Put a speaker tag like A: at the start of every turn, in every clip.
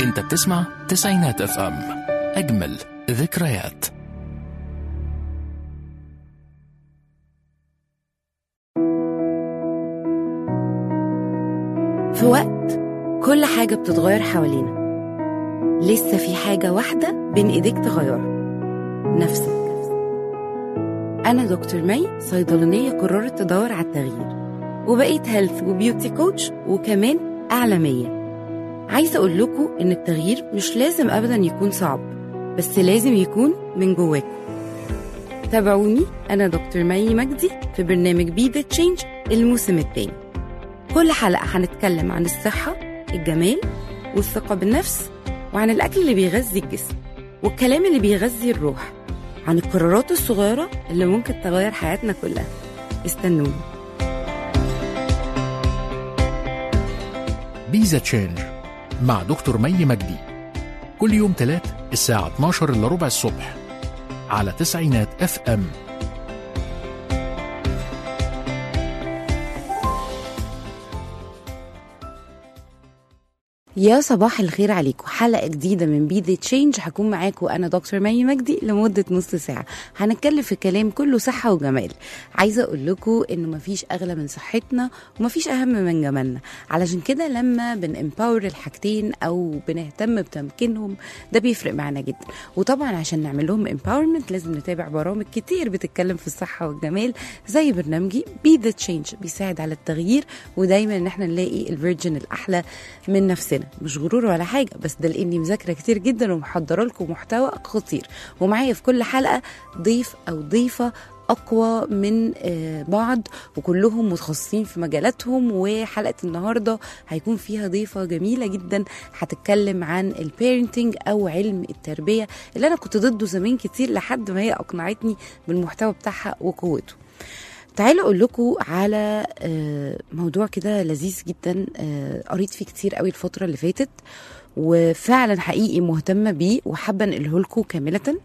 A: انت بتسمع تسعينات اف ام اجمل ذكريات
B: في وقت كل حاجة بتتغير حوالينا لسه في حاجة واحدة بين إيديك تغيرها نفسك أنا دكتور مي صيدلانية قررت تدور على التغيير وبقيت هيلث وبيوتي كوتش وكمان أعلامية عايزة أقول لكم إن التغيير مش لازم أبدا يكون صعب بس لازم يكون من جواكم تابعوني أنا دكتور مي مجدي في برنامج بي ذا تشينج الموسم الثاني كل حلقة هنتكلم عن الصحة الجمال والثقة بالنفس وعن الأكل اللي بيغذي الجسم والكلام اللي بيغذي الروح عن القرارات الصغيرة اللي ممكن تغير حياتنا كلها استنوني
A: بيزا تشينج مع دكتور مي مجدي كل يوم تلات الساعة 12 إلا ربع الصبح على تسعينات اف ام
B: يا صباح الخير عليكم حلقة جديدة من بي ذا تشينج هكون معاكم أنا دكتور مي مجدي لمدة نص ساعة هنتكلم في كلام كله صحة وجمال عايزة أقول لكم إنه مفيش أغلى من صحتنا ومفيش أهم من جمالنا علشان كده لما بنمباور الحاجتين أو بنهتم بتمكينهم ده بيفرق معانا جدا وطبعا عشان نعمل لهم امباورمنت لازم نتابع برامج كتير بتتكلم في الصحة والجمال زي برنامجي بي ذا تشينج بيساعد على التغيير ودايما إن احنا نلاقي الفيرجن الأحلى من نفسنا مش غرور ولا حاجه بس ده لاني مذاكره كتير جدا ومحضره لكم محتوى خطير ومعايا في كل حلقه ضيف او ضيفه اقوى من آه، بعض وكلهم متخصصين في مجالاتهم وحلقه النهارده هيكون فيها ضيفه جميله جدا هتتكلم عن البيرنتنج او علم التربيه اللي انا كنت ضده زمان كتير لحد ما هي اقنعتني بالمحتوى بتاعها وقوته تعالوا اقول لكم على آه، موضوع كده لذيذ جدا آه، قريت فيه كتير قوي الفتره اللي فاتت وفعلا حقيقي مهتمه بيه وحابه انقله لكم كامله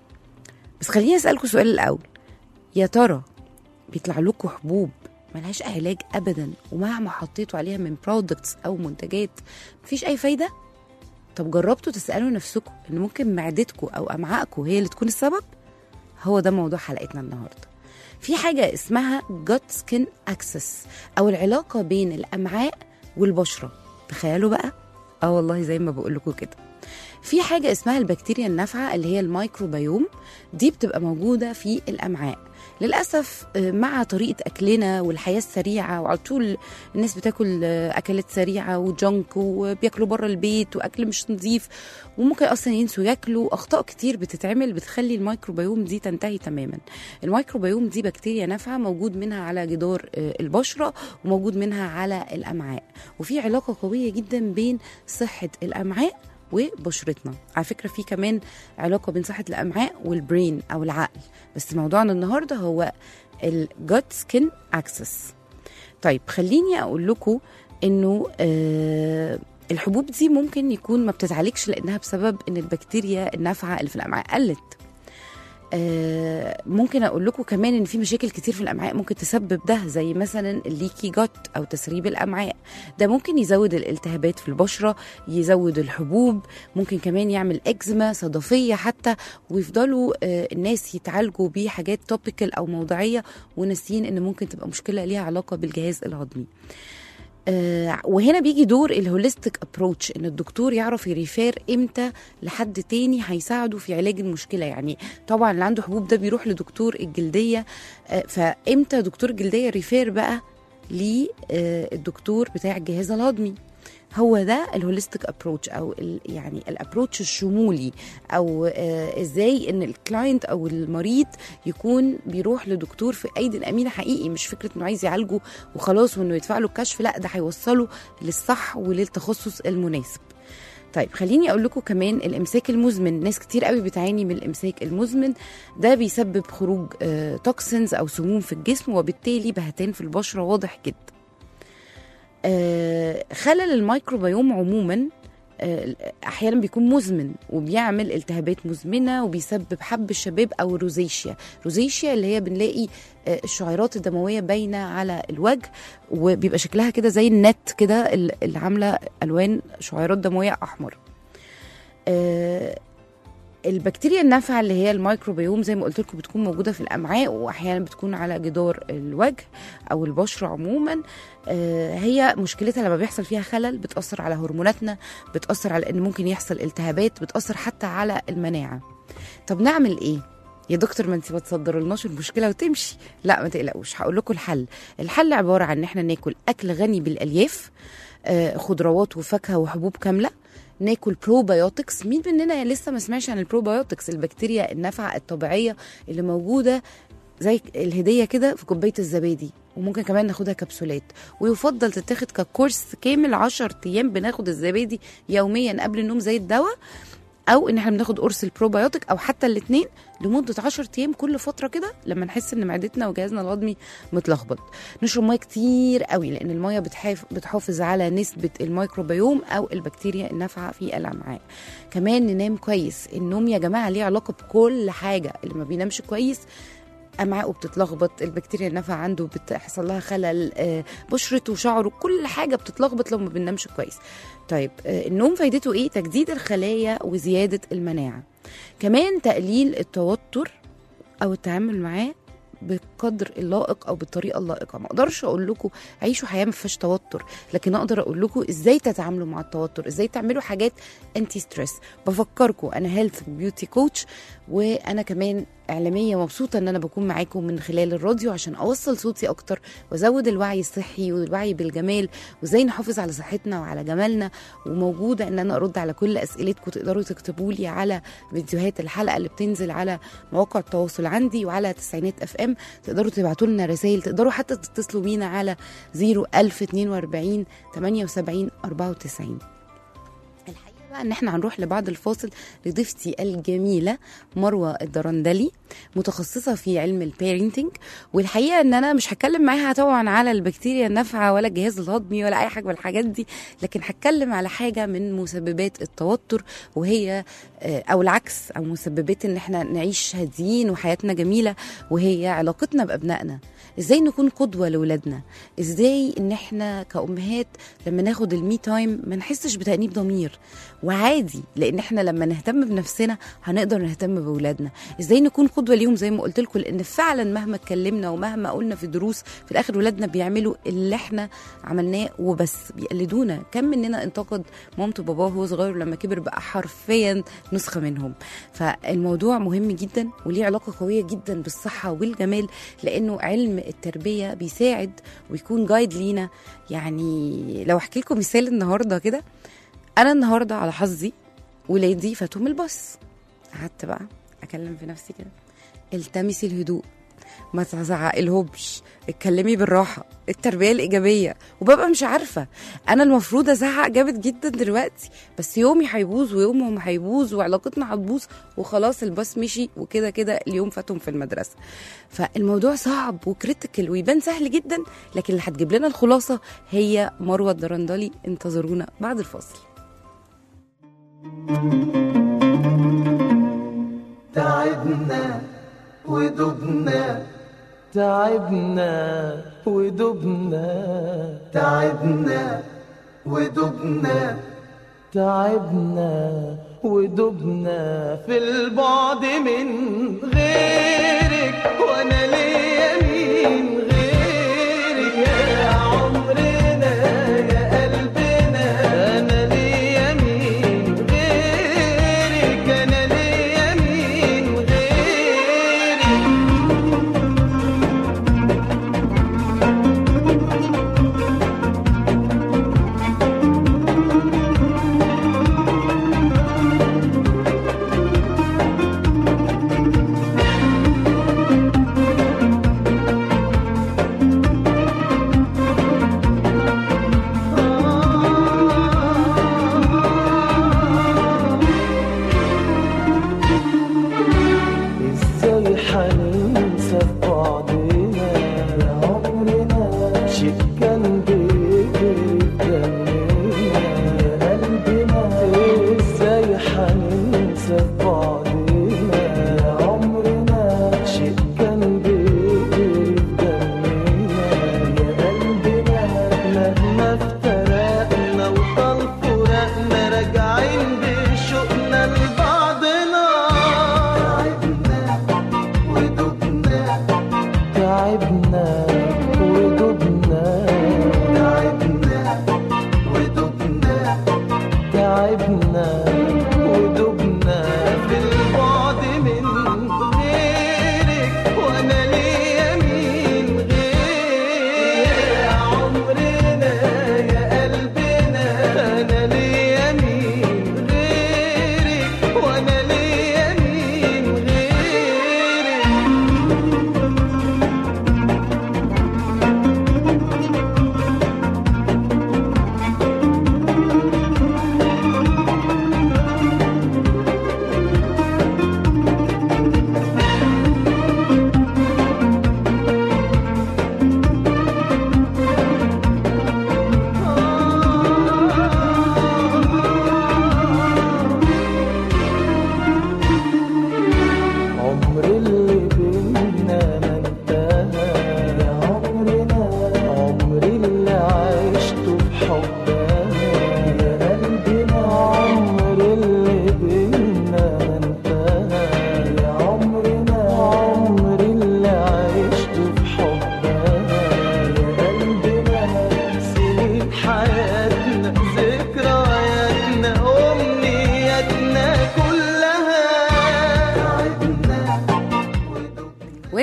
B: بس خليني اسالكم سؤال الاول يا ترى بيطلع لكم حبوب ملهاش علاج ابدا ومهما حطيتوا عليها من برودكتس او منتجات مفيش اي فايده طب جربتوا تسالوا نفسكم ان ممكن معدتكم او امعائكم هي اللي تكون السبب هو ده موضوع حلقتنا النهارده في حاجة اسمها gut skin access أو العلاقة بين الأمعاء والبشرة تخيلوا بقى اه والله زي ما بقول لكم كده في حاجة اسمها البكتيريا النافعة اللي هي الميكروبيوم دي بتبقى موجودة في الأمعاء للأسف آه، مع طريقة أكلنا والحياة السريعة وعلى طول الناس بتاكل آه، أكلات سريعة وجنك وبياكلوا بره البيت وأكل مش نظيف وممكن أصلا ينسوا ياكلوا أخطاء كتير بتتعمل بتخلي الميكروبيوم دي تنتهي تماما الميكروبيوم دي بكتيريا نافعة موجود منها على جدار آه، البشرة وموجود منها على الأمعاء وفي علاقة قوية جدا بين صحة الأمعاء وبشرتنا على فكرة في كمان علاقة بين صحة الأمعاء والبرين أو العقل بس موضوعنا النهاردة هو الجوت سكين اكسس طيب خليني أقول لكم إنه آه الحبوب دي ممكن يكون ما بتتعالجش لأنها بسبب إن البكتيريا النافعة اللي في الأمعاء قلت آه، ممكن اقول لكم كمان ان في مشاكل كتير في الامعاء ممكن تسبب ده زي مثلا الليكي جوت او تسريب الامعاء ده ممكن يزود الالتهابات في البشره يزود الحبوب ممكن كمان يعمل اكزيما صدفيه حتى ويفضلوا آه، الناس يتعالجوا بيه حاجات توبيكال او موضعيه وناسيين ان ممكن تبقى مشكله ليها علاقه بالجهاز الهضمي آه، وهنا بيجي دور الهوليستيك ابروتش ان الدكتور يعرف يريفير امتى لحد تاني هيساعده في علاج المشكله يعني طبعا اللي عنده حبوب ده بيروح لدكتور الجلديه آه، فامتى دكتور الجلديه ريفير بقى للدكتور بتاع الجهاز الهضمي هو ده الهوليستيك ابروتش او ال يعني الابروتش الشمولي او آه ازاي ان الكلاينت او المريض يكون بيروح لدكتور في ايدي امينه حقيقي مش فكره انه عايز يعالجه وخلاص وانه يدفع له الكشف لا ده هيوصله للصح وللتخصص المناسب طيب خليني اقول لكم كمان الامساك المزمن ناس كتير قوي بتعاني من الامساك المزمن ده بيسبب خروج آه توكسينز او سموم في الجسم وبالتالي بهتان في البشره واضح جدا آه، خلل الميكروبيوم عموما آه، احيانا بيكون مزمن وبيعمل التهابات مزمنه وبيسبب حب الشباب او روزيشيا روزيشيا اللي هي بنلاقي آه، الشعيرات الدمويه باينه على الوجه وبيبقى شكلها كده زي النت كده اللي عامله الوان شعيرات دمويه احمر آه البكتيريا النافعه اللي هي الميكروبيوم زي ما قلت لكم بتكون موجوده في الامعاء واحيانا بتكون على جدار الوجه او البشره عموما آه، هي مشكلتها لما بيحصل فيها خلل بتاثر على هرموناتنا بتاثر على ان ممكن يحصل التهابات بتاثر حتى على المناعه طب نعمل ايه يا دكتور ما انت ما تصدرلناش المشكله وتمشي لا ما تقلقوش هقول لكم الحل الحل عباره عن ان احنا ناكل اكل غني بالالياف آه، خضروات وفاكهه وحبوب كامله ناكل بروبايوتكس مين مننا لسه ما سمعش عن البروبايوتكس البكتيريا النافعه الطبيعيه اللي موجوده زي الهديه كده في كوبايه الزبادي وممكن كمان ناخدها كبسولات ويفضل تتاخد ككورس كامل 10 ايام بناخد الزبادي يوميا قبل النوم زي الدواء او ان احنا بناخد قرص البروبايوتيك او حتى الاثنين لمده 10 ايام كل فتره كده لما نحس ان معدتنا وجهازنا الهضمي متلخبط نشرب ميه كتير قوي لان الميه بتحاف بتحافظ على نسبه الميكروبيوم او البكتيريا النافعه في الامعاء كمان ننام كويس النوم يا جماعه ليه علاقه بكل حاجه اللي ما بينامش كويس امعائه بتتلخبط البكتيريا النافعه عنده بتحصل لها خلل آه، بشرته وشعره كل حاجه بتتلخبط لو ما بننامش كويس طيب آه، النوم فايدته ايه تجديد الخلايا وزياده المناعه كمان تقليل التوتر او التعامل معاه بالقدر اللائق او بالطريقه اللائقه ما اقدرش اقول لكم عيشوا حياه ما فيهاش توتر لكن اقدر اقول لكم ازاي تتعاملوا مع التوتر ازاي تعملوا حاجات انتي ستريس بفكركم انا هيلث بيوتي كوتش وانا كمان اعلاميه مبسوطه ان انا بكون معاكم من خلال الراديو عشان اوصل صوتي اكتر وازود الوعي الصحي والوعي بالجمال وازاي نحافظ على صحتنا وعلى جمالنا وموجوده ان انا ارد على كل اسئلتكم تقدروا تكتبوا لي على فيديوهات الحلقه اللي بتنزل على مواقع التواصل عندي وعلى تسعينات اف ام تقدروا تبعتوا لنا رسائل تقدروا حتى تتصلوا بينا على 01042 78 94 الحقيقه بقى ان احنا هنروح لبعد الفاصل لضيفتي الجميله مروه الدرندلي متخصصه في علم البيرنتنج والحقيقه ان انا مش هتكلم معاها طبعا على البكتيريا النافعه ولا الجهاز الهضمي ولا اي حاجه من الحاجات دي لكن هتكلم على حاجه من مسببات التوتر وهي آه، او العكس او مسببات ان احنا نعيش هاديين وحياتنا جميله وهي علاقتنا بابنائنا ازاي نكون قدوه لاولادنا ازاي ان احنا كامهات لما ناخد المي تايم ما نحسش بتانيب ضمير وعادي لان احنا لما نهتم بنفسنا هنقدر نهتم باولادنا ازاي نكون قدوه ليهم زي ما قلت لكم لان فعلا مهما اتكلمنا ومهما قلنا في دروس في الاخر ولادنا بيعملوا اللي احنا عملناه وبس بيقلدونا كم مننا انتقد مامته وباباه وهو صغير لما كبر بقى حرفيا نسخه منهم فالموضوع مهم جدا وليه علاقه قويه جدا بالصحه والجمال لانه علم التربيه بيساعد ويكون جايد لينا يعني لو احكي لكم مثال النهارده كده انا النهارده على حظي ولادي فاتوا من الباص قعدت بقى اكلم في نفسي كده التمسي الهدوء ما تزعقلهمش اتكلمي بالراحه التربيه الايجابيه وببقى مش عارفه انا المفروض ازعق جامد جدا دلوقتي بس يومي هيبوظ ويومهم هيبوظ وعلاقتنا هتبوظ وخلاص الباص مشي وكده كده اليوم فاتهم في المدرسه فالموضوع صعب وكريتيكال ويبان سهل جدا لكن اللي هتجيب لنا الخلاصه هي مروه الدرندلي انتظرونا بعد الفاصل
C: تعبنا ودبنا
D: تعبنا ودبنا
C: تعبنا ودبنا
D: تعبنا ودبنا في البعد من غيرك وانا ليا مين غيرك يا عمرنا يا قلبنا انا ليا مين غيرك انا ليا مين غيرك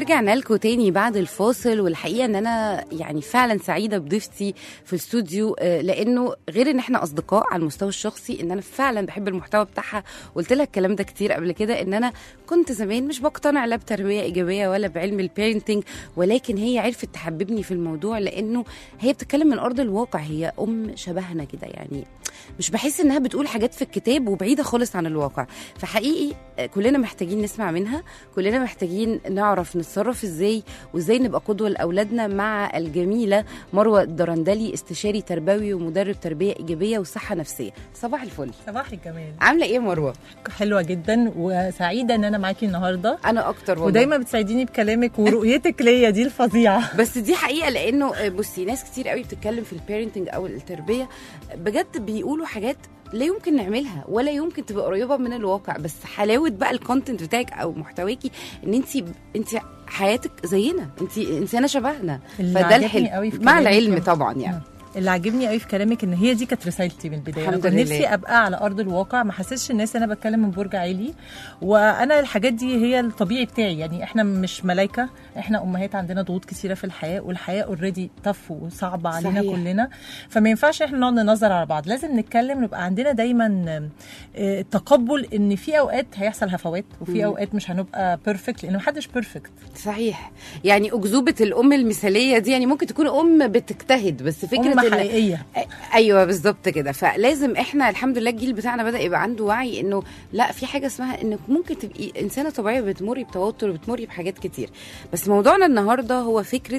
B: ورجعنا لكم تاني بعد الفاصل والحقيقه ان انا يعني فعلا سعيده بضيفتي في الاستوديو آه، لانه غير ان احنا اصدقاء على المستوى الشخصي ان انا فعلا بحب المحتوى بتاعها قلت لها الكلام ده كتير قبل كده ان انا كنت زمان مش بقتنع لا بتربيه ايجابيه ولا بعلم البيرنتنج ولكن هي عرفت تحببني في الموضوع لانه هي بتتكلم من ارض الواقع هي ام شبهنا كده يعني مش بحس انها بتقول حاجات في الكتاب وبعيده خالص عن الواقع فحقيقي آه، كلنا محتاجين نسمع منها كلنا محتاجين نعرف نتصرف ازاي وازاي نبقى قدوه لاولادنا مع الجميله مروه الدرندلي استشاري تربوي ومدرب تربيه ايجابيه وصحه نفسيه صباح الفل
E: صباح الجمال
B: عامله ايه يا مروه
E: حلوه جدا وسعيده ان انا معاكي النهارده
B: انا اكتر والله
E: ودايما بتساعديني بكلامك ورؤيتك ليا دي الفظيعه
B: بس دي حقيقه لانه آه، بصي ناس كتير قوي بتتكلم في البيرنتنج او التربيه بجد بيقولوا حاجات لا يمكن نعملها ولا يمكن تبقى قريبه من الواقع بس حلاوه بقى الكونتنت بتاعك او محتواكي ان انت انت حياتك زينا انت انسانه شبهنا
E: اللي
B: فده
E: عجبني
B: الحلو
E: قوي في
B: مع
E: كلامك
B: العلم
E: يا-
B: طبعا يعني
E: اللي عاجبني قوي في كلامك ان هي دي كانت رسالتي من البدايه
B: الحمد
E: انا كنت
B: لله.
E: نفسي ابقى على ارض الواقع ما حسيتش الناس انا بتكلم من برج عالي وانا الحاجات دي هي الطبيعي بتاعي يعني احنا مش ملايكه احنا امهات عندنا ضغوط كتيره في الحياه والحياه اوريدي طف وصعبه علينا
B: صحيح.
E: كلنا فما ينفعش احنا نقعد ننظر على بعض لازم نتكلم نبقى عندنا دايما آه، تقبل ان في اوقات هيحصل هفوات وفي اوقات مش هنبقى بيرفكت لان محدش بيرفكت
B: صحيح يعني اكذوبه الام المثاليه دي يعني ممكن تكون ام بتجتهد بس فكره
E: ام
B: إن-
E: حقيقيه
B: ايوه بالظبط كده فلازم احنا الحمد لله الجيل بتاعنا بدا يبقى عنده وعي انه لا في حاجه اسمها انك ممكن تبقي انسانه طبيعيه بتمري بتوتر وبتمري بحاجات كتير بس موضوعنا النهارده هو فكره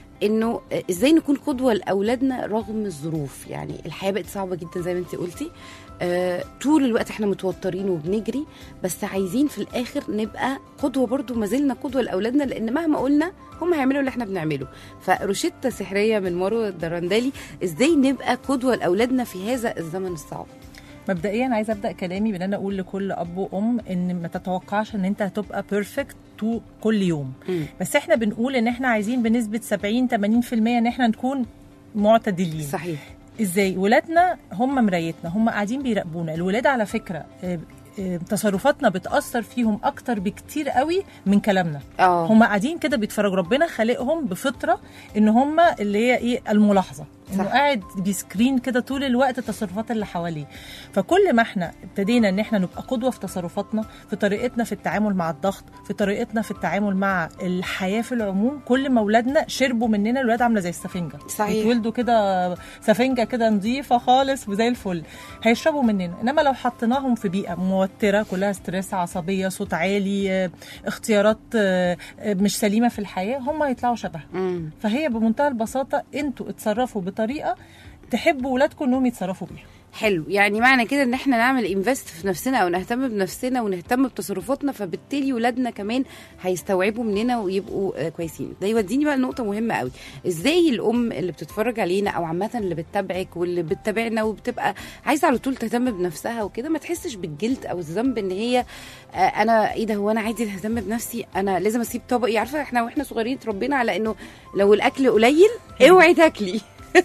B: انه ازاي نكون قدوه لاولادنا رغم الظروف يعني الحياه بقت صعبه جدا زي ما انت قلتي آه طول الوقت احنا متوترين وبنجري بس عايزين في الاخر نبقى قدوه برضو ما زلنا قدوه لاولادنا لان مهما قلنا هم هيعملوا اللي احنا بنعمله فروشته سحريه من مروه الدرندلي ازاي نبقى قدوه لاولادنا في هذا الزمن الصعب
E: مبدئيا عايزه ابدا كلامي بان انا اقول لكل اب وام ان ما تتوقعش ان انت هتبقى بيرفكت تو كل يوم
B: مم.
E: بس احنا بنقول ان احنا عايزين بنسبه 70 80% ان احنا نكون معتدلين
B: صحيح
E: ازاي ولادنا هم مرايتنا هم قاعدين بيراقبونا الولاد على فكره آه، آه، تصرفاتنا بتاثر فيهم اكتر بكتير قوي من كلامنا
B: اه
E: هم قاعدين كده بيتفرجوا ربنا خالقهم بفطره ان هم اللي هي ايه الملاحظه انه
B: صح.
E: قاعد بيسكرين كده طول الوقت التصرفات اللي حواليه فكل ما احنا ابتدينا ان احنا نبقى قدوه في تصرفاتنا في طريقتنا في التعامل مع الضغط في طريقتنا في التعامل مع الحياه في العموم كل ما اولادنا شربوا مننا الولاد عامله زي السفنجه
B: صحيح.
E: يتولدوا كده سفنجه كده نظيفه خالص وزي الفل هيشربوا مننا انما لو حطيناهم في بيئه موتره كلها ستريس عصبيه صوت عالي آه، اختيارات آه، آه، مش سليمه في الحياه هم هيطلعوا شبه
B: مم.
E: فهي بمنتهى البساطه انتوا اتصرفوا بطريقه تحبوا ولادكم انهم يتصرفوا بيها
B: حلو يعني معنى كده ان احنا نعمل انفست في نفسنا او نهتم بنفسنا ونهتم بتصرفاتنا فبالتالي ولادنا كمان هيستوعبوا مننا ويبقوا آه، كويسين ده يوديني بقى لنقطه مهمه قوي ازاي الام اللي بتتفرج علينا او عامه اللي بتتابعك واللي بتتابعنا وبتبقى عايزه على طول تهتم بنفسها وكده ما تحسش بالجلد او الذنب ان هي آه، انا ايه ده هو انا عادي اهتم بنفسي انا لازم اسيب طبقي عارفه احنا واحنا صغيرين اتربينا على انه لو الاكل قليل اوعي تاكلي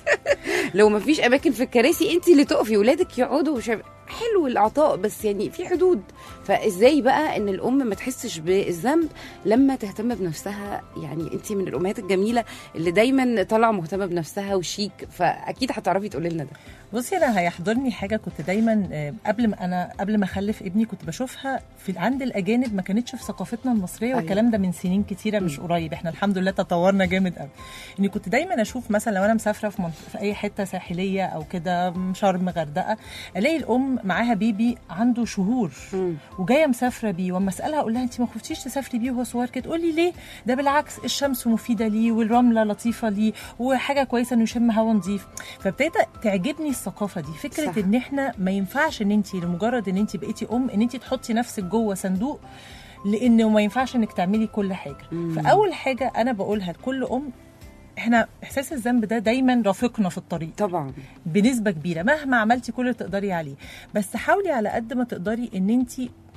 B: لو ما فيش اماكن في الكراسي انت اللي تقفي ولادك يقعدوا وشاب حلو العطاء بس يعني في حدود فازاي بقى ان الام ما تحسش بالذنب لما تهتم بنفسها يعني انت من الامهات الجميله اللي دايما طالعه مهتمه بنفسها وشيك فاكيد هتعرفي تقولي لنا ده
E: بصي انا هيحضرني حاجه كنت دايما آه، قبل ما انا قبل ما اخلف ابني كنت بشوفها في عند الاجانب ما كانتش في ثقافتنا المصريه
B: أيوة.
E: والكلام ده من سنين كتيره مش قريب احنا الحمد لله تطورنا جامد قوي اني كنت دايما اشوف مثلا لو انا مسافره في, منط... في اي حته ساحليه او كده شرم غردقه الاقي الام معاها بيبي عنده شهور
B: مم.
E: وجايه مسافره بيه واما اسالها اقول لها انت ما خفتيش تسافري بيه وهو صغير كده تقول لي ليه ده بالعكس الشمس مفيده ليه والرمله لطيفه ليه وحاجه كويسه انه يشم هوا نظيف فابتديت تعجبني الثقافه دي فكره
B: صح.
E: صح. ان احنا ما ينفعش ان انت لمجرد ان انت بقيتي ام ان انت تحطي نفسك جوه صندوق لانه ما ينفعش انك تعملي كل حاجه
B: مم.
E: فاول حاجه انا بقولها لكل ام احنا احساس الذنب ده دايما رافقنا في الطريق
B: طبعا
E: بنسبه كبيره مهما عملتي كل اللي تقدري عليه بس حاولي على قد ما تقدري ان انت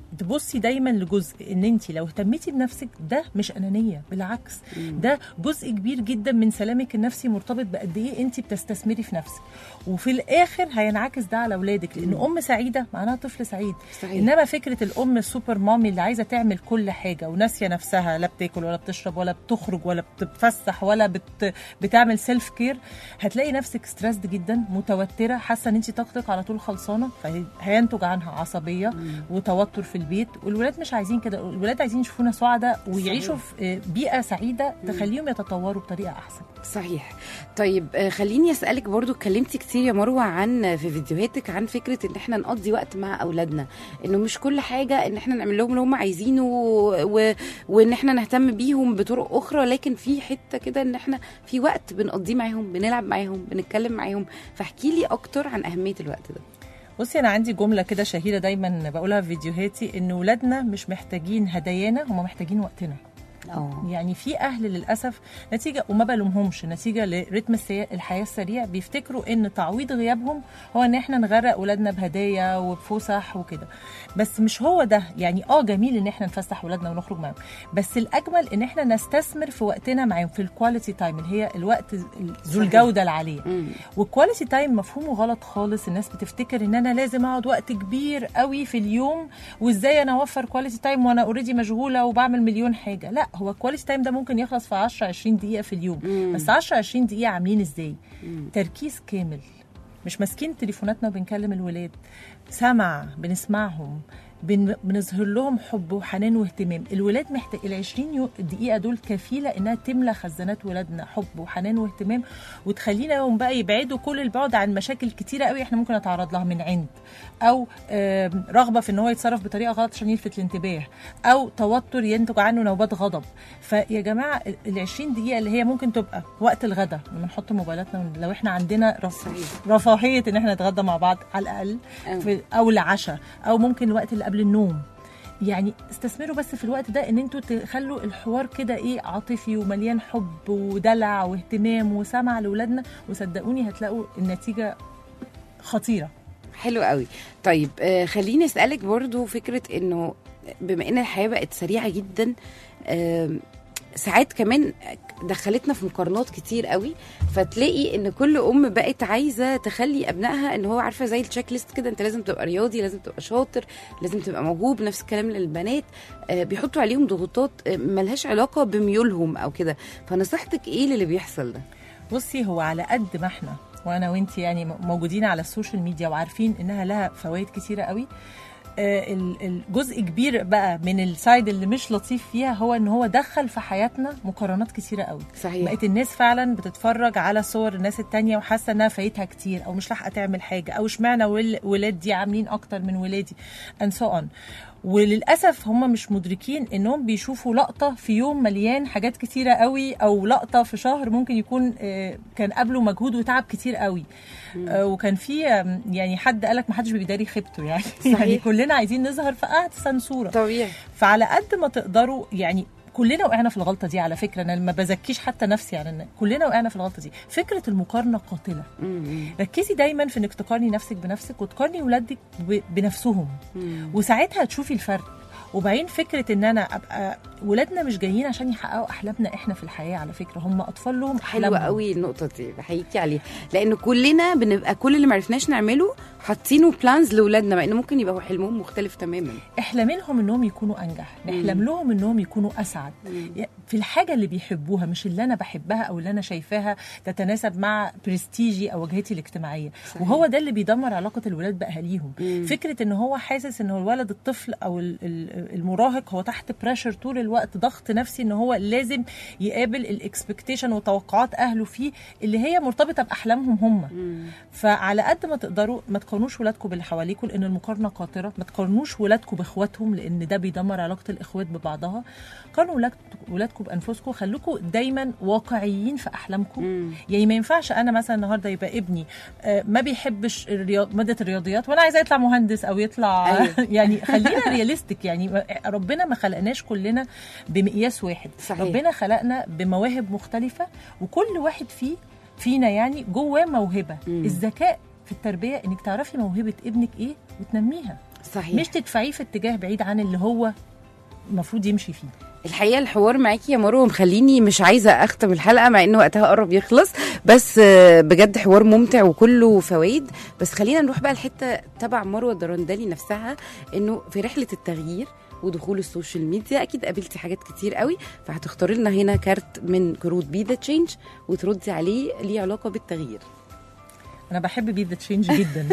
E: تبصي دايما لجزء ان انت لو اهتميتي بنفسك ده مش انانيه بالعكس ده جزء كبير جدا من سلامك النفسي مرتبط بقد ايه انت بتستثمري في نفسك وفي الاخر هينعكس ده على اولادك لان ام سعيده معناها طفل سعيد
B: صحيح.
E: انما فكره الام السوبر مامي اللي عايزه تعمل كل حاجه وناسيه نفسها لا بتاكل ولا بتشرب ولا بتخرج ولا بتتفسح ولا بت... بتعمل سيلف كير هتلاقي نفسك ستريسد جدا متوتره حاسه ان انت طاقتك على طول خلصانه فهينتج عنها عصبيه وتوتر في البيت والولاد مش عايزين كده الولاد عايزين يشوفونا سعداء ويعيشوا في بيئه سعيده تخليهم يتطوروا بطريقه احسن
B: صحيح طيب آه، خليني اسالك برضو اتكلمتي كتير يا مروه عن في فيديوهاتك عن فكره ان احنا نقضي وقت مع اولادنا انه مش كل حاجه ان احنا نعمل لهم اللي هم عايزينه و... وان احنا نهتم بيهم بطرق اخرى لكن في حته كده ان احنا في وقت بنقضيه معاهم بنلعب معاهم بنتكلم معاهم فاحكي لي اكتر عن اهميه الوقت ده
E: بصي انا عندي جمله كده شهيره دايما بقولها في فيديوهاتي ان ولادنا مش محتاجين هدايانا هم محتاجين وقتنا
B: اه
E: يعني في اهل للاسف نتيجه وما بلومهمش نتيجه لرتم السي- الحياه السريع بيفتكروا ان تعويض غيابهم هو ان احنا نغرق اولادنا بهدايا وبفسح وكده بس مش هو ده يعني اه جميل ان احنا نفسح ولادنا ونخرج معاهم بس الاجمل ان احنا نستثمر في وقتنا معاهم في الكواليتي تايم اللي هي الوقت ذو
B: صحيح.
E: الجوده العاليه
B: مم.
E: والكواليتي تايم مفهومه غلط خالص الناس بتفتكر ان انا لازم اقعد وقت كبير قوي في اليوم وازاي انا اوفر كواليتي تايم وانا اوريدي مشغوله وبعمل مليون حاجه لا هو الكواليتي تايم ده ممكن يخلص في 10 20 دقيقه في اليوم
B: مم.
E: بس 10 20 دقيقه عاملين ازاي تركيز كامل مش ماسكين تليفوناتنا وبنكلم الولاد سمع بنسمعهم بن... بنظهر لهم حب وحنان واهتمام الولاد محتاج ال 20 يو... دقيقه دول كفيله انها تملى خزانات ولادنا حب وحنان واهتمام وتخلينا يوم بقى يبعدوا كل البعد عن مشاكل كتيره قوي احنا ممكن نتعرض لها من عند او آم، رغبه في ان هو يتصرف بطريقه غلط عشان يلفت الانتباه او توتر ينتج عنه نوبات غضب فيا جماعه ال 20 دقيقه اللي هي ممكن تبقى وقت الغداء لما نحط موبايلاتنا لو احنا عندنا رف...
B: صحيح.
E: رفاهيه ان احنا نتغدى مع بعض على الاقل
B: أوي.
E: في او العشاء او ممكن الوقت اللي قبل النوم يعني استثمروا بس في الوقت ده ان انتوا تخلوا الحوار كده ايه عاطفي ومليان حب ودلع واهتمام وسمع لاولادنا وصدقوني هتلاقوا النتيجه خطيره
B: حلو قوي طيب آه خليني اسالك برضو فكره انه بما ان الحياه بقت سريعه جدا آم، ساعات كمان دخلتنا في مقارنات كتير قوي فتلاقي ان كل ام بقت عايزه تخلي ابنائها ان هو عارفه زي التشيك ليست كده انت لازم تبقى رياضي لازم تبقى شاطر لازم تبقى موهوب نفس الكلام للبنات آه، بيحطوا عليهم ضغوطات آه، ملهاش علاقه بميولهم او كده فنصيحتك ايه للي بيحصل ده
E: بصي هو على قد ما احنا وانا وانت يعني موجودين على السوشيال ميديا وعارفين انها لها فوائد كتيره قوي آه، ال- الجزء كبير بقى من السايد اللي مش لطيف فيها هو ان هو دخل في حياتنا مقارنات كتيره قوي
B: صحيح
E: بقت الناس فعلا بتتفرج على صور الناس التانية وحاسه انها فايتها كتير او مش لاحقه تعمل حاجه او اشمعنى ول- ولاد دي عاملين اكتر من ولادي and so on وللاسف هم مش مدركين انهم بيشوفوا لقطه في يوم مليان حاجات كتيره قوي او لقطه في شهر ممكن يكون آه، كان قبله مجهود وتعب كتير قوي آه، وكان في آم، يعني حد قالك ما حدش بيداري خيبته يعني
B: صحيح.
E: يعني كلنا عايزين نظهر في احسن صوره
B: طبيعي
E: فعلى قد ما تقدروا يعني كلنا وقعنا في الغلطه دي على فكره انا ما بزكيش حتى نفسي يعني إن كلنا وقعنا في الغلطه دي فكره المقارنه قاتله
B: مم.
E: ركزي دايما في انك تقارني نفسك بنفسك وتقارني ولادك ب- بنفسهم
B: مم.
E: وساعتها هتشوفي الفرق وبعدين فكره ان انا ابقى ولادنا مش جايين عشان يحققوا احلامنا احنا في الحياه على فكره هم اطفال لهم
B: حلوه
E: احلامهم
B: قوي النقطه دي بحييكي عليها لان كلنا بنبقى كل اللي معرفناش نعمله حاطينه بلانز لاولادنا مع ان ممكن يبقى حلمهم مختلف تماما
E: احلم لهم انهم يكونوا انجح نحلم لهم انهم يكونوا اسعد في الحاجه اللي بيحبوها مش اللي انا بحبها او اللي انا شايفاها تتناسب مع برستيجي او وجهتي الاجتماعيه
B: صحيح.
E: وهو ده اللي بيدمر علاقه الولاد باهاليهم
B: مم.
E: فكره ان هو حاسس ان هو الولد الطفل او ال- ال- المراهق هو تحت بريشر طول الوقت ضغط نفسي ان هو لازم يقابل الاكسبكتيشن وتوقعات اهله فيه اللي هي مرتبطه باحلامهم هم فعلى قد ما تقدروا ما تقارنوش ولادكم باللي حواليكم لان المقارنه قاتله ما تقارنوش ولادكم باخواتهم لان ده بيدمر علاقه الاخوات ببعضها قارنوا ولاد- ولادكم بانفسكم خلوكم دايما واقعيين في احلامكم
B: مم.
E: يعني ما ينفعش انا مثلا النهارده يبقى ابني آه، ما بيحبش الرياض ماده الرياضيات وانا عايزاه يطلع مهندس او يطلع
B: أيوة.
E: يعني خلينا رياليستيك يعني ربنا ما خلقناش كلنا بمقياس واحد
B: صحيح.
E: ربنا خلقنا بمواهب مختلفه وكل واحد فيه فينا يعني جواه موهبه
B: مم.
E: الذكاء في التربيه انك تعرفي موهبه ابنك ايه وتنميها
B: صحيح
E: مش تدفعيه في اتجاه بعيد عن اللي هو المفروض يمشي فيه
B: الحقيقه الحوار معاكي يا مروه مخليني مش عايزه اختم الحلقه مع ان وقتها قرب يخلص بس آه، بجد حوار ممتع وكله فوائد بس خلينا نروح بقى الحته تبع مروه الدرندلي نفسها انه في رحله التغيير ودخول السوشيال ميديا اكيد قابلتي حاجات كتير قوي فهتختاري لنا هنا كارت من كروت بي ذا تشينج وتردي عليه ليه علاقه بالتغيير
E: انا بحب بي ذا تشينج جدا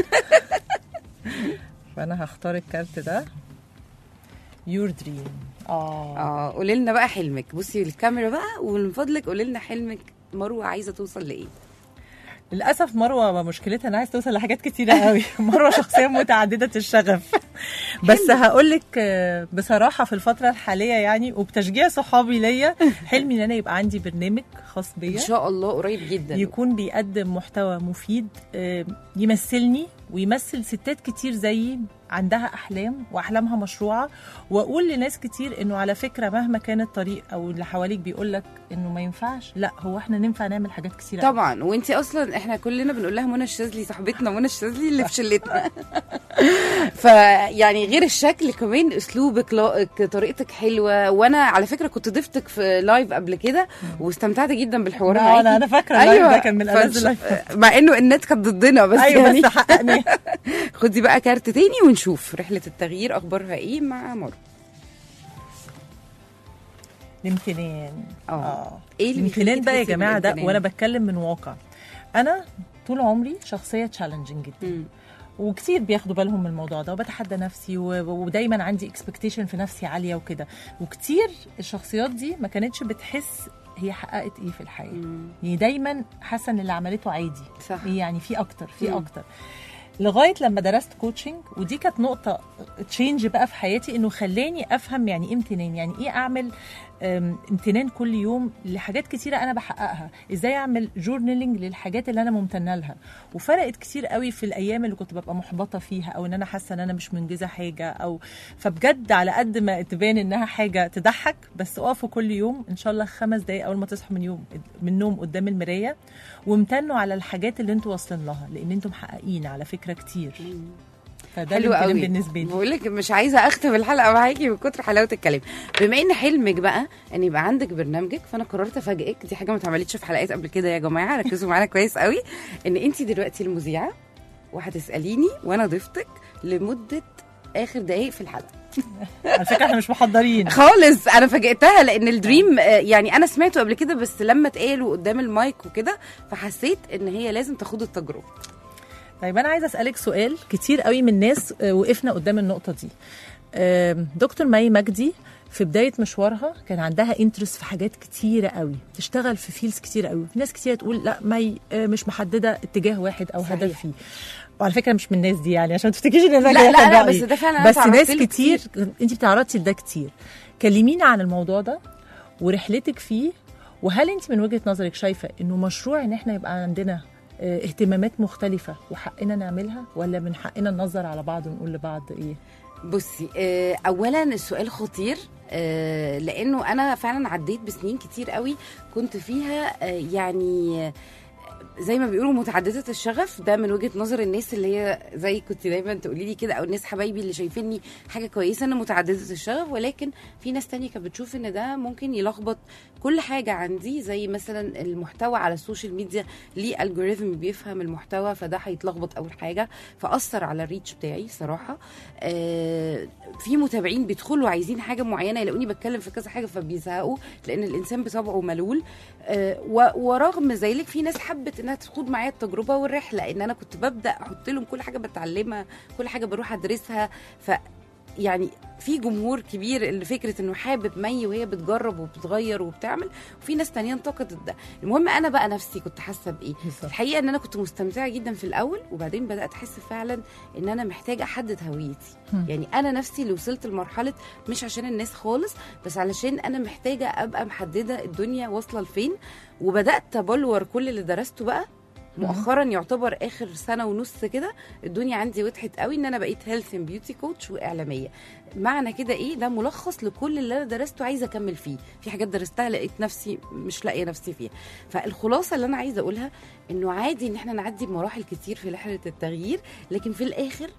E: فانا هختار الكارت ده يور دريم اه
B: اه قولي لنا بقى حلمك بصي الكاميرا بقى ومن فضلك قولي لنا حلمك مروه عايزه توصل لايه
E: للاسف مروه مشكلتها انها عايزه توصل لحاجات كتيره قوي مروه شخصيه متعدده الشغف بس هقول لك بصراحه في الفتره الحاليه يعني وبتشجيع صحابي ليا حلمي ان انا يبقى عندي برنامج خاص
B: ان
E: بيا
B: شاء الله قريب جدا
E: يكون بيقدم محتوى مفيد آه، يمثلني ويمثل ستات كتير زيي عندها احلام واحلامها مشروعه واقول لناس كتير انه على فكره مهما كان الطريق او اللي حواليك بيقول لك انه ما ينفعش لا هو احنا ننفع نعمل حاجات كتير أوي.
B: طبعا وانت اصلا احنا كلنا بنقول لها منى الشاذلي صاحبتنا منى الشاذلي اللي في شلتنا فيعني غير الشكل كمان اسلوبك لائق طريقتك حلوه وانا على فكره كنت ضيفتك في لايف قبل كده واستمتعت جدا بالحوار
E: لا،
B: معاكي
E: أنا- أنا فاكرة اللايف ده كان من ألذ
B: فإن
E: اللايف.
B: شاء- مع انه النت كانت ضدنا بس
E: ايوه
B: يعني
E: بس حققني
B: خدي بقى كارت تاني ونشوف رحله التغيير اخبارها ايه مع مروه
E: الامتنان
B: اه ايه اللي
E: الامتنان
B: بيخليكي
E: بقى يا
B: تحسي
E: جماعه ده
B: بالامتنان؟
E: وانا بتكلم من واقع انا طول عمري شخصيه تشالنجينج جدا
B: مم.
E: وكتير بياخدوا بالهم من الموضوع ده وبتحدى نفسي و- ودايما عندي اكسبكتيشن في نفسي عاليه وكده وكتير الشخصيات دي ما كانتش بتحس هي حققت ايه في الحياه
B: مم.
E: يعني دايما حاسه ان اللي عملته عادي
B: صح
E: إيه يعني في اكتر في
B: مم.
E: اكتر لغايه لما درست كوتشنج ودي كانت نقطه تشينج بقى في حياتي انه خلاني افهم يعني ايه امتنان يعني ايه اعمل أم، امتنان كل يوم لحاجات كتيره انا بحققها ازاي اعمل جورنالينج للحاجات اللي انا ممتنه لها وفرقت كتير قوي في الايام اللي كنت ببقى محبطه فيها او ان انا حاسه ان انا مش منجزه حاجه او فبجد على قد ما تبان انها حاجه تضحك بس اقفوا كل يوم ان شاء الله خمس دقايق اول ما تصحوا من يوم من النوم قدام المرايه وامتنوا على الحاجات اللي انتوا واصلين لها لان انتوا محققين على فكره كتير فده
B: حلو
E: الامتنان
B: قوي
E: بالنسبه لي
B: بقول لك مش عايزه اختم الحلقه معاكي من كتر حلاوه الكلام بما ان حلمك بقى ان يبقى عندك برنامجك فانا قررت افاجئك دي حاجه ما اتعملتش في حلقات قبل كده يا جماعه ركزوا معانا كويس قوي ان انت دلوقتي المذيعه وهتساليني وانا ضيفتك لمده اخر دقايق في الحلقه
E: على فكره احنا مش محضرين
B: خالص انا فاجئتها لان الدريم آه، يعني انا سمعته قبل كده بس لما اتقال قدام المايك وكده فحسيت ان هي لازم تاخد التجربه
E: طيب انا عايزه اسالك سؤال كتير قوي من الناس آه، وقفنا قدام النقطه دي آم، دكتور مي مجدي في بدايه مشوارها كان عندها انترست في حاجات كتيره قوي تشتغل في فيلز كتيره قوي في ناس كتير تقول لا مي آه، مش محدده اتجاه واحد او
B: صحيح.
E: هدف فيه وعلى فكره مش من الناس دي يعني عشان ما تفتكريش ان انا
B: لا
E: جاية
B: لا لا
E: أخد
B: بس
E: رأيي.
B: ده فعلا أنا
E: بس
B: اتعرضت
E: ناس
B: له
E: كتير انت بتعرضي لده كتير كلمينا عن الموضوع ده ورحلتك فيه وهل انت من وجهه نظرك شايفه انه مشروع ان احنا يبقى عندنا اه، اهتمامات مختلفه وحقنا نعملها ولا من حقنا ننظر على بعض ونقول لبعض ايه
B: بصي آه، اولا السؤال خطير آه، لانه انا فعلا عديت بسنين كتير قوي كنت فيها آه، يعني آه، زي ما بيقولوا متعدده الشغف ده من وجهه نظر الناس اللي هي زي كنت دايما تقولي لي كده او الناس حبايبي اللي شايفيني حاجه كويسه انا متعدده الشغف ولكن في ناس تانية كانت بتشوف ان ده ممكن يلخبط كل حاجه عندي زي مثلا المحتوى على السوشيال ميديا ليه الجوريثم بيفهم المحتوى فده هيتلخبط اول حاجه فاثر على الريتش بتاعي صراحه آه، في متابعين بيدخلوا عايزين حاجه معينه يلاقوني بتكلم في كذا حاجه فبيزهقوا لان الانسان بطبعه ملول آه، و- ورغم ذلك في ناس حبت انها تخوض معايا التجربه والرحله ان انا كنت ببدا احط لهم كل حاجه بتعلمها كل حاجه بروح ادرسها ف يعني في جمهور كبير اللي فكره انه حابب مي وهي بتجرب وبتغير وبتعمل وفي ناس تانية انتقدت ده المهم انا بقى نفسي كنت حاسه بايه
E: بالظبط.
B: الحقيقه ان انا كنت مستمتعه جدا في الاول وبعدين بدات احس فعلا ان انا محتاجه احدد هويتي
E: هم.
B: يعني انا نفسي اللي وصلت لمرحله مش عشان الناس خالص بس علشان انا محتاجه ابقى محدده الدنيا واصله لفين وبدات ابلور كل اللي درسته بقى مؤخرا يعتبر اخر سنه ونص كده الدنيا عندي وضحت قوي ان انا بقيت هيلث بيوتي كوتش واعلاميه معنى كده ايه ده ملخص لكل اللي انا درسته عايزه اكمل فيه في حاجات درستها لقيت نفسي مش لاقيه نفسي فيها فالخلاصه اللي انا عايزه اقولها انه عادي ان احنا نعدي بمراحل كتير في رحله التغيير لكن في الاخر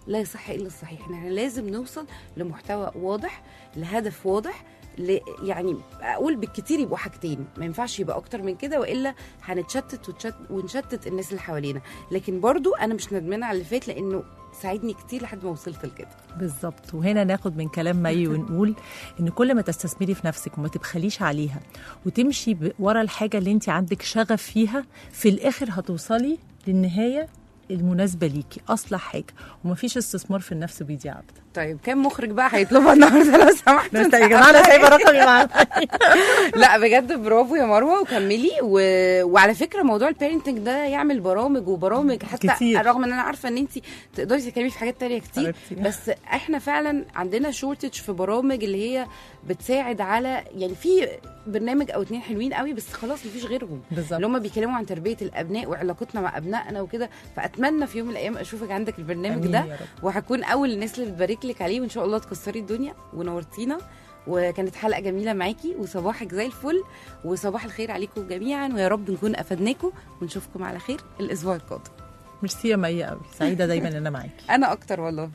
B: لا يصح الا الصحيح احنا لازم نوصل لمحتوى واضح لهدف واضح ل... يعني اقول بالكتير يبقوا حاجتين ما ينفعش يبقى اكتر من كده والا هنتشتت وتشت... ونشتت الناس اللي حوالينا لكن برضو انا مش ندمانه على اللي فات لانه ساعدني كتير لحد ما وصلت لكده
E: بالظبط وهنا ناخد من كلام مي ونقول ان كل ما تستثمري في نفسك وما تبخليش عليها وتمشي ب- ورا الحاجه اللي انت عندك شغف فيها في الاخر هتوصلي للنهايه المناسبه ليكي اصلح حاجه ومفيش استثمار في النفس بيضيع ابدا
B: طيب كام مخرج بقى هيطلبها النهارده لو سمحت
E: بس يا جماعه انا سايبه رقمي معاكم
B: لا بجد برافو يا مروه وكملي و... وعلى فكره موضوع البيرنتنج ده يعمل برامج وبرامج حتى
E: كتير.
B: رغم ان انا عارفه ان انت تقدري تتكلمي في حاجات تانية كتير
E: حبيبتي.
B: بس احنا فعلا عندنا شورتج في برامج اللي هي بتساعد على يعني في برنامج او اتنين حلوين قوي بس خلاص مفيش غيرهم
E: بالظبط.
B: اللي هم بيتكلموا عن تربيه الابناء وعلاقتنا مع ابنائنا وكده فاتمنى في يوم من الايام اشوفك عندك البرنامج
E: آمين
B: ده
E: يا رب.
B: وهكون اول الناس اللي بتبارك لك عليه وان شاء الله تكسري الدنيا ونورتينا وكانت حلقه جميله معاكي وصباحك زي الفل وصباح الخير عليكم جميعا ويا رب نكون افدناكم ونشوفكم على خير الاسبوع القادم
E: ميرسي يا مي قوي سعيده دايما ان انا معاكي
B: انا اكتر والله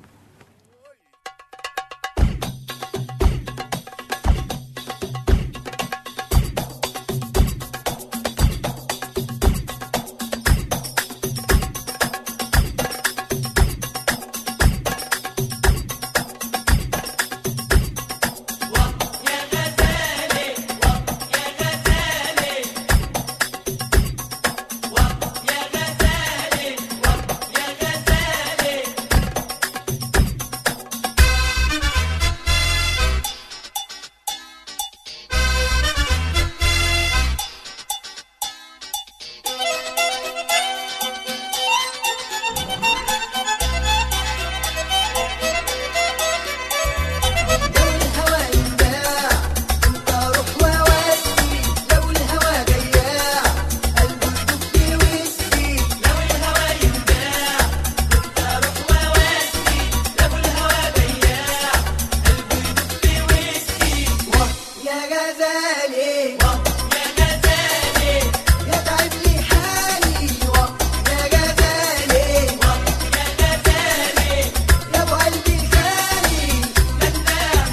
C: لو الهوى ينباع انت روح وودي لو الهوى بياع قلبي يدق في وسطي لو الهوى ينباع انت روح وودي لو الهوى بياع قلبي يدق في وسطي واه يا غزالي واه يا غزالي يا تعب لي حالي واه يا غزالي واه يا غزالي يا ابو قلبي الغالي بياع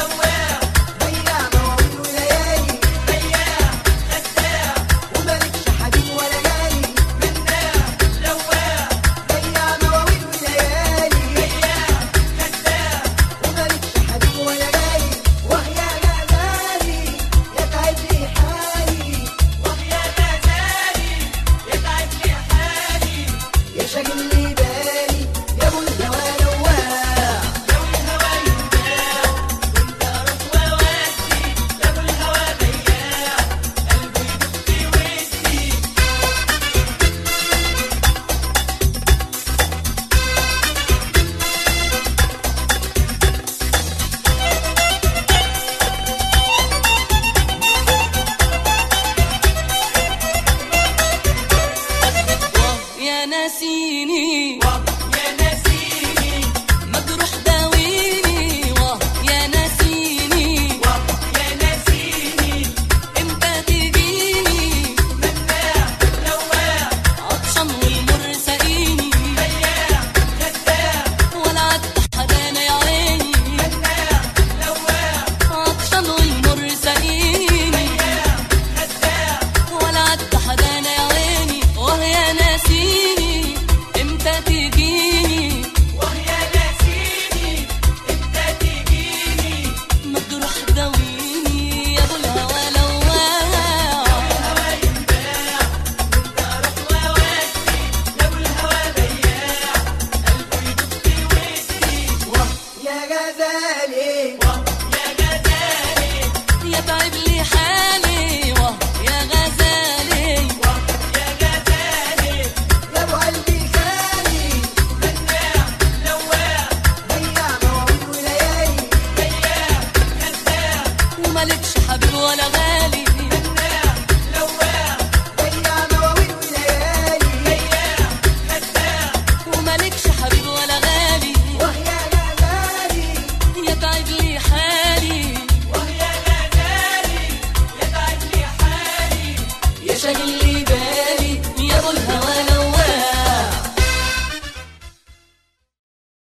C: مواويل وليالي بياع خداع ومالكش حبيب ولا جالي مناع لواع بياع مواويل وليالي بياع خداع ومالكش حبيب ولا جالي وهي غزالي يتعب لي حالي وهي غزالي يتعب لي حالي يا شاغل لي بالي يا ابو الهوى لواع لو الهوى ينباع وانت روح وودي لو الهوى بياع قلبي يدق في وسطي
F: يا ناسيني
C: يا نسيني
F: مجروح داويني واه يا ناسيني
C: يا نسيني
F: امتى تجيني
C: مناع لواع
F: عطشان والمر ساقيني
C: بياع خداع
F: ولا عدت حدانا يا عيني
C: مناع لواع
F: عطشان والمر ساقيني
C: خداع
F: ولا عدت حدانا يا عيني واه يا ناسيني امتى تجيني
C: وهي نسيني انت تجيني
F: مجروح داويني يا ابو الهوى لواع
C: الهوى ينباع وانت روح وودي لو الهوى بياع قلبي يدق في وسطي واه يا غزالي واه يا غزالي
F: يا تعب لي حالي واه يا غزالي
C: واه يا غزالي يا ابو قلبي خالي مناع لواع بياع مواويل وليالي بياع خداع
F: ومالكش حبيب ولا غالي
C: مناع لواع بياع مواويل وليالي بياع خداع
F: ومالكش حبيب ولا غالي
C: وهي غزالي
F: يتعب لي حالي
C: وهي غزالي يتعب لي حالي
F: يا شاغل